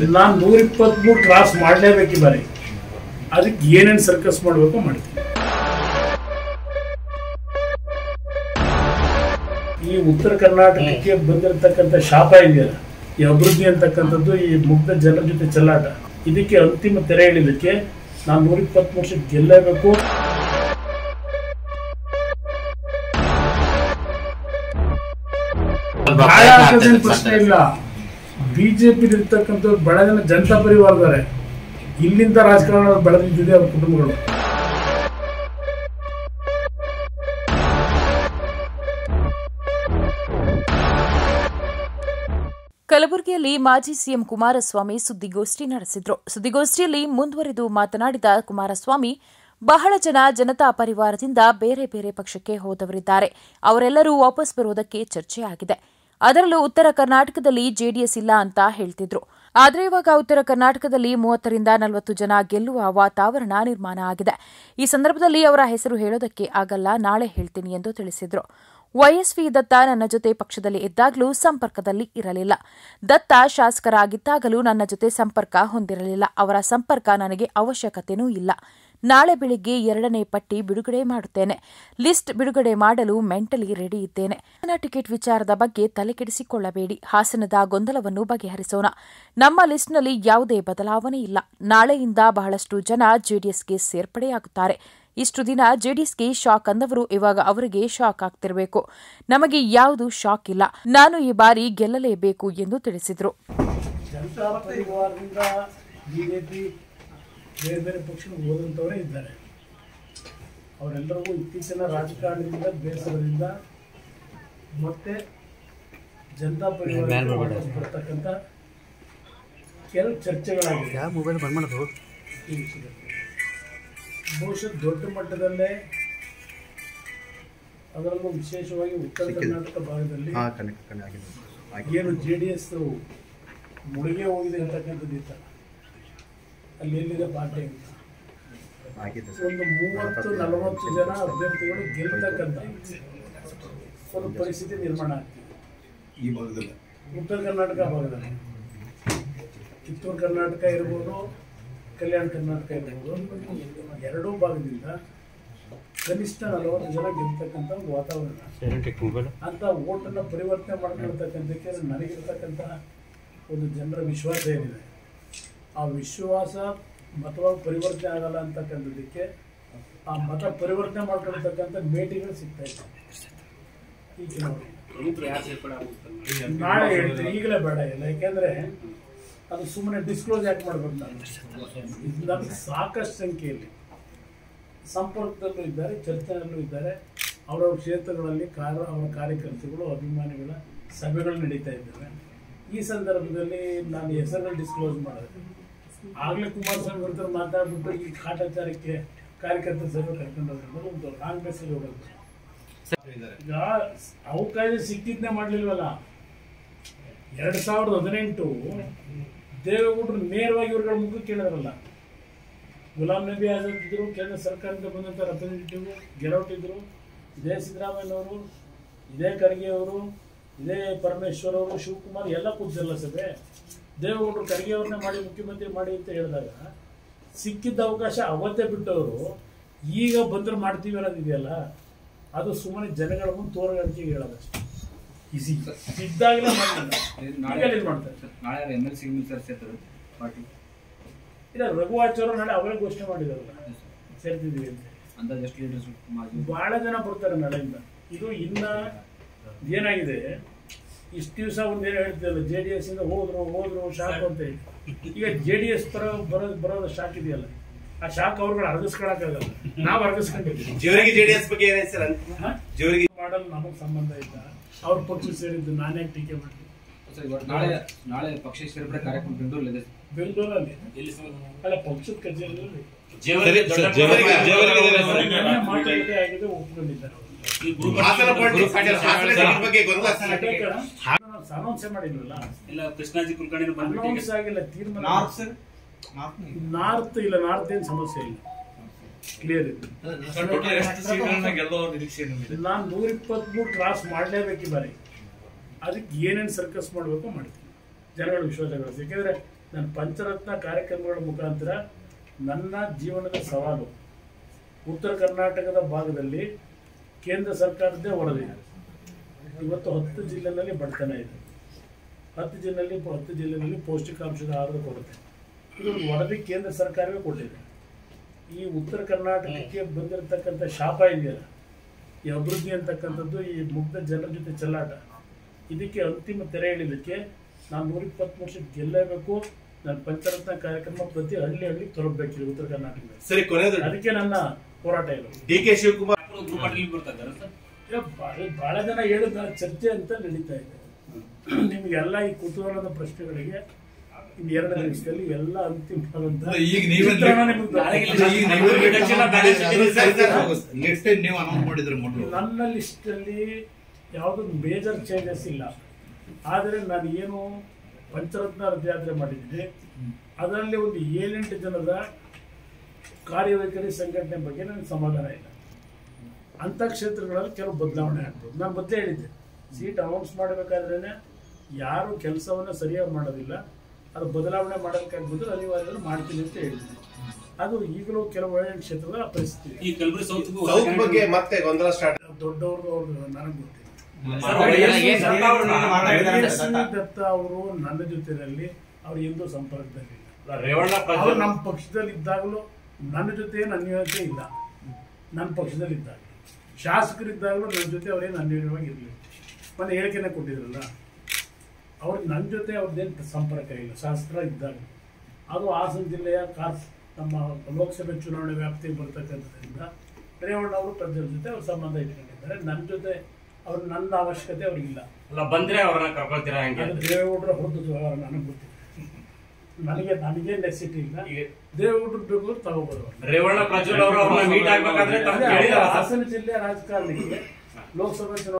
ನಾನು ನೂರ ಇಪ್ಪತ್ಮೂರು ಕ್ರಾಸ್ ಮಾಡಲೇಬೇಕು ಈ ಬಾರಿ ಅದಕ್ಕೆ ಏನೇನು ಸರ್ಕಸ್ ಮಾಡಬೇಕು ಮಾಡ್ತೀನಿ ಈ ಉತ್ತರ ಕರ್ನಾಟಕಕ್ಕೆ ಬಂದಿರತಕ್ಕಂಥ ಶಾಪ ಇದೆಯಲ್ಲ ಈ ಅಭಿವೃದ್ಧಿ ಅಂತಕ್ಕಂಥದ್ದು ಈ ಮುಗ್ಧ ಜನರ ಜೊತೆ ಚೆಲ್ಲಾಟ ಇದಕ್ಕೆ ಅಂತಿಮ ತೆರೆ ಎಳಿಲಿಕ್ಕೆ ನಾನು ನೂರ ಇಪ್ಪತ್ಮೂರು ಸೀಟ್ ಗೆಲ್ಲಬೇಕು ಗಾಯ ಹಾಕೋದೇನ್ ಪ್ರಶ್ನೆ ಇಲ್ಲ ಬಿಜೆಪಿ ಇರ್ತಕ್ಕಂಥ ಬಡ ಜನ ಜನತಾ ಪರಿವಾರದಾರೆ ಇಲ್ಲಿಂದ ರಾಜಕಾರಣ ಬೆಳೆದಿದ್ದಿದೆ ಅವ್ರ ಕುಟುಂಬಗಳು ಕಲಬುರಗಿಯಲ್ಲಿ ಮಾಜಿ ಸಿಎಂ ಕುಮಾರಸ್ವಾಮಿ ಸುದ್ದಿಗೋಷ್ಠಿ ನಡೆಸಿದ್ರು ಸುದ್ದಿಗೋಷ್ಠಿಯಲ್ಲಿ ಮುಂದುವರೆದು ಮಾತನಾಡಿದ ಕುಮಾರಸ್ವಾಮಿ ಬಹಳ ಜನ ಜನತಾ ಪರಿವಾರದಿಂದ ಬೇರೆ ಬೇರೆ ಪಕ್ಷಕ್ಕೆ ಹೋದವರಿದ್ದಾರೆ ಅವರೆಲ್ಲರೂ ವಾಪಸ್ ಬರುವುದಕ್ಕೆ ಚರ್ಚೆಯಾಗಿದೆ ಅದರಲ್ಲೂ ಉತ್ತರ ಕರ್ನಾಟಕದಲ್ಲಿ ಜೆಡಿಎಸ್ ಇಲ್ಲ ಅಂತ ಹೇಳ್ತಿದ್ರು ಆದರೆ ಇವಾಗ ಉತ್ತರ ಕರ್ನಾಟಕದಲ್ಲಿ ಮೂವತ್ತರಿಂದ ನಲವತ್ತು ಜನ ಗೆಲ್ಲುವ ವಾತಾವರಣ ನಿರ್ಮಾಣ ಆಗಿದೆ ಈ ಸಂದರ್ಭದಲ್ಲಿ ಅವರ ಹೆಸರು ಹೇಳೋದಕ್ಕೆ ಆಗಲ್ಲ ನಾಳೆ ಹೇಳ್ತೀನಿ ಎಂದು ತಿಳಿಸಿದ್ರು ವೈಎಸ್ವಿ ದತ್ತ ನನ್ನ ಜೊತೆ ಪಕ್ಷದಲ್ಲಿ ಇದ್ದಾಗಲೂ ಸಂಪರ್ಕದಲ್ಲಿ ಇರಲಿಲ್ಲ ದತ್ತ ಶಾಸಕರಾಗಿದ್ದಾಗಲೂ ನನ್ನ ಜೊತೆ ಸಂಪರ್ಕ ಹೊಂದಿರಲಿಲ್ಲ ಅವರ ಸಂಪರ್ಕ ನನಗೆ ಅವಶ್ಯಕತೆನೂ ಇಲ್ಲ ನಾಳೆ ಬೆಳಿಗ್ಗೆ ಎರಡನೇ ಪಟ್ಟಿ ಬಿಡುಗಡೆ ಮಾಡುತ್ತೇನೆ ಲಿಸ್ಟ್ ಬಿಡುಗಡೆ ಮಾಡಲು ಮೆಂಟಲಿ ರೆಡಿ ಇದ್ದೇನೆ ನನ್ನ ಟಿಕೆಟ್ ವಿಚಾರದ ಬಗ್ಗೆ ತಲೆಕೆಡಿಸಿಕೊಳ್ಳಬೇಡಿ ಹಾಸನದ ಗೊಂದಲವನ್ನು ಬಗೆಹರಿಸೋಣ ನಮ್ಮ ಲಿಸ್ಟ್ನಲ್ಲಿ ಯಾವುದೇ ಬದಲಾವಣೆ ಇಲ್ಲ ನಾಳೆಯಿಂದ ಬಹಳಷ್ಟು ಜನ ಜೆಡಿಎಸ್ಗೆ ಸೇರ್ಪಡೆಯಾಗುತ್ತಾರೆ ಇಷ್ಟು ದಿನ ಜೆಡಿಎಸ್ಗೆ ಶಾಕ್ ಅಂದವರು ಇವಾಗ ಅವರಿಗೆ ಶಾಕ್ ಆಗ್ತಿರಬೇಕು ನಮಗೆ ಯಾವುದು ಶಾಕ್ ಇಲ್ಲ ನಾನು ಈ ಬಾರಿ ಗೆಲ್ಲಲೇಬೇಕು ಎಂದು ತಿಳಿಸಿದರು ಜನತಾ ಪರಿವಾರದಿಂದ ಬಿಜೆಪಿ ಬೇರೆ ಬೇರೆ ಪಕ್ಷಕ್ಕೆ ಹೋದಂಥವರೇ ಇದ್ದಾರೆ ಅವರೆಲ್ಲರಿಗೂ ಇತ್ತೀಚಿನ ರಾಜಕಾರಣದಿಂದ ಬೇಸರದಿಂದ ಮತ್ತೆ ಜನತಾ ಪರಿವಾರ ವಾಪಸ್ ಬರ್ತಕ್ಕಂಥ ಕೆಲವು ಚರ್ಚೆಗಳಾಗಿದೆ ಯಾವ ಮೊಬೈಲ್ ಬಂದ್ ಮಾಡೋದು ಈ ವಿಷಯದಲ್ಲಿ ಬಹುಶಃ ದೊಡ್ಡ ಮಟ್ಟದಲ್ಲೇ ಅದರಲ್ಲೂ ವಿಶೇಷವಾಗಿ ಉತ್ತರ ಕರ್ನಾಟಕ ಭಾಗದಲ್ಲಿ ಹಾಂ ಕನೆಕ್ಟ್ ಕನೆಕ್ಟ್ ಆಗಿದೆ ಆಗಿದೆ ಏನು ಜೆ ಡಿ ಎಸ್ ಮುಳುಗೆ ಹೋಗಿದೆ ಅಂತಕ್ಕಂಥದ್ದು ಇತ್ತಲ್ಲ ಅಲ್ಲಿ ಎಲ್ಲಿದೆ ಪಾರ್ಟಿ ಅಂತ ಆಗಿದೆ ಸರ್ ಒಂದು ಮೂವತ್ತು ನಲವತ್ತು ಜನ ಅಭ್ಯರ್ಥಿಗಳು ಗೆಲ್ತಕ್ಕಂಥ ಒಂದು ಪರಿಸ್ಥಿತಿ ನಿರ್ಮಾಣ ಆಗ್ತಿದೆ ಈ ಭಾಗದಲ್ಲಿ ಉತ್ತರ ಕರ್ನಾಟಕ ಭಾಗದಲ್ಲಿ ಕಿತ್ತೂರು ಕರ್ನಾಟಕ ಇರ್ಬೋದು ಕಲ್ಯಾಣ ಕರ್ನಾಟಕ ಇರ್ಬೋದು ಎರಡೂ ಭಾಗದಿಂದ ಕನಿಷ್ಠ ನಲವತ್ತು ಜನ ಗೆಲ್ತಕ್ಕಂಥ ಒಂದು ವಾತಾವರಣ ಅಂತ ಓಟನ್ನು ಪರಿವರ್ತನೆ ಮಾಡ್ಕೊಳ್ತಕ್ಕಂಥಕ್ಕೆ ನನಗಿರ್ತಕ್ಕಂಥ ಒಂದು ಜನರ ವಿಶ್ವಾಸ ಏನಿದೆ ಆ ವಿಶ್ವಾಸ ಮತವಾಗಿ ಪರಿವರ್ತನೆ ಆಗಲ್ಲ ಅಂತಕ್ಕಂಥದ್ದಕ್ಕೆ ಆ ಮತ ಪರಿವರ್ತನೆ ಮಾಡ್ಕೊಳ್ತಕ್ಕಂಥ ಮೇಟಿಗಳು ಸಿಗ್ತಾ ಇದೆ ಈ ಚುನಾವಣೆ ನಾಳೆ ಹೇಳ್ತೀನಿ ಈಗಲೇ ಬೇಡ ಇಲ್ಲ ಯಾಕೆಂದ್ರೆ ಅದು ಸುಮ್ಮನೆ ಡಿಸ್ಕ್ಲೋಸ್ ಯಾಕೆ ಮಾಡ್ಬೇಕು ನಾನು ಇದು ನಮಗೆ ಸಾಕಷ್ಟು ಸಂಖ್ಯೆಯಲ್ಲಿ ಸಂಪರ್ಕದಲ್ಲೂ ಇದ್ದಾರೆ ಚರ್ಚೆಯಲ್ಲೂ ಇದ್ದಾರೆ ಅವರವ್ರ ಕ್ಷೇತ್ರಗಳಲ್ಲಿ ಕಾರ ಅವರ ಕಾರ್ಯಕರ್ತರುಗಳು ಅಭಿಮಾನಿಗಳ ಸಭೆಗಳು ನಡೀತಾ ಇದ್ದಾವೆ ಈ ಸಂದರ್ಭದಲ್ಲಿ ನಾನು ಹೆಸರುಗಳು ಡಿಸ್ಕ್ಲೋಸ್ ಮಾಡಿದೆ ಆಗಲೇ ಕುಮಾರಸ್ವಾಮಿ ವಿರುದ್ಧ ಮಾತಾಡ್ಬಿಟ್ಟು ಈ ಕಾಟಾಚಾರಕ್ಕೆ ಕಾರ್ಯಕರ್ತರ ಸಭೆ ಕರ್ಕೊಂಡು ಹೋಗೋದು ಒಂದು ರಾಂಗ್ ಮೆಸೇಜ್ ಹೋಗೋದು ಈಗ ಅವಕಾಶ ಸಿಕ್ಕಿದ್ನೇ ಮಾಡ್ಲಿಲ್ವಲ್ಲ ಎರಡ್ ಸಾವಿರದ ಹದಿನೆಂಟು ದೇವೇಗೌಡರು ನೇರವಾಗಿ ಇವ್ರುಗಳ ಮುಖ ಕೇಳಿದ್ರಲ್ಲ ಗುಲಾಂ ನಬಿ ಆಜಾದ್ ಇದ್ರು ಕೇಂದ್ರ ಸರ್ಕಾರದಿಂದ ಬಂದಂಥ ರೆಪ್ರೆಸೆಂಟೇಟಿವ್ ಗೆಲೌಟ್ ಇದ್ರು ಇದೇ ಸಿದ್ದರಾಮಯ್ಯನವರು ಇದೇ ಖರ್ಗೆ ಅವರು ಇದೇ ಪರಮೇಶ್ವರ್ ಅವರು ಶಿವಕುಮಾರ್ ಎಲ್ಲ ಕೂತಿರಲ್ಲ ಸಭೆ ದೇವೇಗೌಡರು ಖರ್ಗೆ ಅವ್ರನ್ನೇ ಮಾಡಿ ಮುಖ್ಯಮಂತ್ರಿ ಮಾಡಿ ಅಂತ ಹೇಳಿದಾಗ ಸಿಕ್ಕಿದ್ದ ಅವಕಾಶ ಅವತ್ತೇ ಬಿಟ್ಟವರು ಈಗ ಬಂದ್ರೆ ಮಾಡ್ತೀವಿ ಅನ್ನೋದಿದೆಯಲ್ಲ ಅದು ಸುಮ್ಮನೆ ಜನಗಳ ಮುಂದೆ ತೋರಗಾಣಿಕೆಗೆ ಹೇಳೋದಷ್ಟೇ ಈಸಿ ಸಿದ್ದಾಗಲೇ ಮಾಡಲಿಲ್ಲ ನಾಳೆ ಈಗ ಮಾಡ್ತಾರೆ ನಾಳೆ ಎಮ್ ಎಲ್ ಸಿ ಸರ್ ಸೇರ್ತದೆ ಪಾರ್ಟಿ ಇಲ್ಲ ರಘುವಾಚಾರ್ಯ ನಾಳೆ ಅವರೇ ಘೋಷಣೆ ಮಾಡಿದಾರಲ್ಲ ಸೇರ್ತಿದ್ದೀವಿ ಅಂತ ಅಂದಾಜು ಎಷ್ಟು ಲೀಡರ್ಸ್ ಮಾಜಿ ಬಹಳ ಜನ ಬರ್ತಾರೆ ನಾಳೆಯಿಂದ ಇದು ಇನ್ನ ಏನಾಗಿದೆ ಇಷ್ಟು ದಿವಸ ಒಂದು ಏನು ಹೇಳ್ತಿದ್ದಲ್ಲ ಜೆ ಡಿ ಎಸ್ ಇಂದ ಹೋದ್ರು ಹೋದ್ರು ಶಾಕ್ ಅಂತ ಹೇಳಿ ಈಗ ಜೆ ಡಿ ಎಸ್ ಬರೋ ಬರೋದು ಬರೋದು ಶಾಕ್ ಇದೆಯಲ್ಲ ಆ ಶಾಕ್ ಅವ್ರುಗಳು ಅರ್ಗಿಸ್ಕೊಳಕ್ಕಾಗಲ್ಲ ನಾವು ಅರ್ಗಿಸ್ಕೊಂಡಿದ್ದೀವಿ ಜೇವರಿಗೆ ಜೆಡಿಎಸ್ ಬಗ್ಗೆ ಏನಾಯ್ತು ಸರ್ ಹಾ? ಜೇವರಿಗೆ ಮಾಡಲು ನಮಗೆ ಸಂಬಂಧ ಇಲ್ಲ ಅವ್ರ ಪಕ್ಷ ಸೇರಿದ್ದು ನಾನೇ ಟೀಕೆ ಮಾಡ್ತೀನಿ ಸರ್ ಇವತ್ತು ನಾಳೆ ನಾಳೆ ಪಕ್ಷ ಸೇರ್ಪಡೆ ಕಾರ್ಯಕ್ರಮ ಬೆಂಗಳೂರಲ್ಲಿ ಬೆಂಗಳೂರಲ್ಲಿ ಅಲ್ಲ ಪಕ್ಷದ ಕಚೇರಿಯಲ್ಲಿ ನೆನ್ನೆ ಮಾತಾಡದೆ ಆಗಿದೆ ಒಪ್ಕೊಂಡಿದ್ದಾರೆ ಅವರು. ಹಾಸನ ಪಾಲಿಟಿಕ್ಸ್ ಹಾಸನ ಟಿಕೆಟ್ ಬಗ್ಗೆ ಗೊಂದಲ ಅದೇ ಕಣ. ನಾವು ಅನೌನ್ಸೇ ಮಾಡಿಲ್ವಲ್ಲ ಇಲ್ಲ ಕೃಷ್ಣಾಜಿ ಕುಲಕರ್ಣಿ ಬಂದ್ಬಿಟ್ಟು ಅನೌನ್ಸ್ ಆಗಿಲ್ಲ ತೀರ್ಮಾನ ನಾರ್ತ್ ಸರ್ ನಾರ್ತ್ ನಾರ್ತ್ ಇಲ್ಲ ನಾರ್ತ್ ಏನ್ ಸಮಸ್ಯೆ ಇಲ್ಲ ಕ್ಲಿಯರ್ ಇದೆ ನಾನು ನೂರ ಇಪ್ಪತ್ಮೂರು ಕ್ರಾಸ್ ಮಾಡಲೇಬೇಕು ಈ ಬಾರಿ ಅದಕ್ಕೆ ಏನೇನು ಸರ್ಕಸ್ ಮಾಡಬೇಕು ಮಾಡ್ತೀನಿ ಜನಗಳ ವಿಶ್ವಾಸ ಗಳಿಸಿ ಯಾಕೆಂದ್ರೆ ನನ್ನ ಪಂಚರತ್ನ ಕಾರ್ಯಕ್ರಮಗಳ ಮುಖಾಂತರ ನನ್ನ ಜೀವನದ ಸವಾಲು ಉತ್ತರ ಕರ್ನಾಟಕದ ಭಾಗದಲ್ಲಿ ಕೇಂದ್ರ ಸರ್ಕಾರದ್ದೇ ವರದಿ ಇವತ್ತು ಹತ್ತು ಜಿಲ್ಲೆನಲ್ಲಿ ಬಡತನ ಇದೆ ಹತ್ತು ಜಿಲ್ಲೆಯಲ್ಲಿ ಹತ್ತು ಜಿಲ್ಲೆಯಲ್ಲಿ ಪೌಷ್ಟಿಕಾಂಶದ ಆಹಾರದ ಕೊರತೆ ಇದು ಒಂದು ವರದಿ ಕೇಂದ್ರ ಸರ್ಕಾರವೇ ಕೊಟ್ಟಿದೆ ಈ ಉತ್ತರ ಕರ್ನಾಟಕಕ್ಕೆ ಬಂದಿರತಕ್ಕಂಥ ಶಾಪ ಇದೆಯಲ್ಲ ಈ ಅಭಿವೃದ್ಧಿ ಅಂತಕ್ಕಂಥದ್ದು ಈ ಮುಗ್ಧ ಜನರ ಜೊತೆ ಚೆಲ್ಲಾಟ ಇದಕ್ಕೆ ಅಂತಿಮ ತೆರೆ ಎಳಿಲಿಕ್ಕೆ ನಾನು ನೂರ ಇಪ್ಪತ್ತು ವರ್ಷ ಗೆಲ್ಲೇಬೇಕು ನನ್ನ ಪಂಚರತ್ನ ಕಾರ್ಯಕ್ರಮ ಪ್ರತಿ ಹಳ್ಳಿ ಹಳ್ಳಿ ತರಬೇಕು ಉತ್ತರ ಕರ್ನಾಟಕದಲ್ಲಿ ಸರಿ ಕೊನೆಯದು ಅದಕ್ಕೆ ನನ್ನ ಹೋರಾಟ ಇರೋದು ಡಿ ಕೆ ಶಿವಕುಮಾರ್ ಗ್ರೂಪ್ ಅಲ್ಲಿ ಬರ್ತಾ ಇದ್ದಾರೆ ಸರ್ ಈಗ ಬಹಳ ಬಹಳ ಜನ ಹೇಳಿದ ಚರ್ಚೆ ಅಂತ ನಡೀತಾ ಇದೆ ನಿಮಗೆಲ್ಲ ಈ ಕುತೂಹಲದ ಪ್ರಶ್ನೆಗಳಿಗೆ ಇನ್ನು ಎರಡು ನಿಮಿಷದಲ್ಲಿ ಎಲ್ಲ ಅಂತಿಮವಾದಂತ ಈಗ ನೀವೇ ಚಿತ್ರಣ ನಿಮ್ಗೆ ನಾಳೆಗೆ ಗೊತ್ತಾಗ್ತದೆ. ಈಗ ನೀವು reduction of balance sheet ಇದೆ ಸರ್, ಸರ್. ಲಿಸ್ಟ್ ನೀವು ಅನೌನ್ಸ್ ಮಾಡಿದ್ರೆ ಮೊದಲು ನನ್ನ ಲಿಸ್ಟಲ್ಲಿ ಯಾವುದೊಂದು ಮೇಜರ್ ಚೇಂಜಸ್ ಇಲ್ಲ ಆದರೆ ನಾನು ಏನು ಪಂಚರತ್ನ ರಥಯಾತ್ರೆ ಮಾಡಿದ್ದೀನಿ ಅದರಲ್ಲಿ ಒಂದು ಏಳೆಂಟು ಜನದ ಕಾರ್ಯವೈಖರಿ ಸಂಘಟನೆ ಬಗ್ಗೆ ನನಗೆ ಸಮಾಧಾನ ಇಲ್ಲ ಅಂಥ ಕ್ಷೇತ್ರಗಳಲ್ಲಿ ಕೆಲವು ಬದಲಾವಣೆ ಆಗ್ಬೋದು ನಾನು ಮೊದಲೇ ಹೇಳಿದ್ದೆ ಸೀಟ್ ಅನೌನ್ಸ್ ಮಾಡಬೇಕಾದ್ರೇ ಯಾರು ಕೆಲಸವನ್ನು ಸರಿಯಾಗಿ ಮಾಡೋದಿಲ್ಲ ಅದು ಬದಲಾವಣೆ ಮಾಡೋದಕ್ಕಾಗ್ಬೋದು ಅನಿವಾರ್ಯ ಮಾಡ್ತೀನಿ ಅಂತ ಹೇಳಿದ್ದೆ ಅದು ಈಗಲೂ ಕೆಲವು ಏಳೆಂಟು ಕ್ಷೇತ್ರಗಳ ಪರಿಸ್ಥಿತಿ ಈ ಕಲಬುರಗಿ ಸೌತ್ ಸೌತ್ ಬಗ್ಗೆ ಮತ್ತೆ ಗೊಂದಲ ಸ್ಟಾರ್ಟ್ ದೊಡ್ಡವ್ರದ್ದು ಅವ್ರದ್ದು ನನಗೆ ಗೊತ್ತಿಲ್ಲ ಮಾತಾಡಿದ್ದಾರೆ ಯಶಸ್ವಿ ದತ್ತ ಅವರು ನನ್ನ ಜೊತೆಯಲ್ಲಿ ಅವ್ರು ಎಂದೂ ಸಂಪರ್ಕದಲ್ಲಿ ಇಲ್ಲ ರೇವಣ್ಣ ಅವ್ರು ನಮ್ಮ ಪಕ್ಷದಲ್ಲಿ ಇದ್ದಾಗಲೂ ನನ್ನ ಜೊತೆ ಏನು ಅನ್ಯೋನ್ಯತೆ ಇಲ್ಲ ನನ್ನ ಪಕ್ಷದಲ್ಲಿ ಇದ್ದಾಗ ಶಾಸಕರಿದ್ದಾಗಲೂ ನನ್ನ ಜೊತೆ ಅವರೇನು ಅನ್ಯೋನ್ಯವಾಗಿ ಇರಲಿಲ್ಲ ಮೊನ್ನೆ ಹೇಳಿಕೆನೆ ಕೊಟ್ಟಿದ್ರಲ್ಲ ಅವ್ರಿಗೆ ನನ್ನ ಜೊತೆ ಅವ್ರದ್ದೇನು ಸಂಪರ್ಕ ಇಲ್ಲ ಶಾಸಕರ ಇದ್ದಾಗ ಅದು ಹಾಸನ ಜಿಲ್ಲೆಯ ಕಾರ್ ನಮ್ಮ ಲೋಕಸಭೆ ಚುನಾವಣೆ ವ್ಯಾಪ್ತಿಗೆ ಬರ್ತಕ್ಕಂಥದ್ರಿಂದ ರೇವಣ್ಣ ಅವರು ಪ್ರಜರ ಜೊತೆ ಅವ್ರ ಸಂಬಂಧ ಇಟ್ಕೊಂಡಿದ್ದಾರೆ ನನ್ನ ಜೊತೆ ಅವ್ರು ನನ್ನ ಅವಶ್ಯಕತೆ ಅವ್ರಿಗಿಲ್ಲ ಅಲ್ಲ ಬಂದ್ರೆ ಅವ್ರನ್ನ ಕರ್ಕೊಳ್ತೀರಾ ಹಂಗೆ ಅದು ದೇವೇಗೌಡರ ಹೊರತು ವ್ಯವಹಾರ ನನಗೆ ಗೊತ್ತಿಲ್ಲ ನನಗೆ ನನಗೆ ನೆಸಿಟಿ ಇಲ್ಲ ಈಗ ದೇವೇಗೌಡರು ಬೇಕು ತಗೋಬೋದು ಅವ್ರು. ರೇವಣ್ಣ ಪ್ರಜ್ವಲ್ ಅವರು ಅವ್ರನ್ನ ಮೀಟ್ ಆಗ್ಬೇಕಾದ್ರೆ ತಮ್ಗೆ ಅದೇ ಕೇಳಿದಾರ ಹಾಸನ ಜಿಲ್ಲೆಯ ರಾಜಕಾರಣಿಗೆ ಲೋಕಸಭೆ ಚುನಾವಣೆ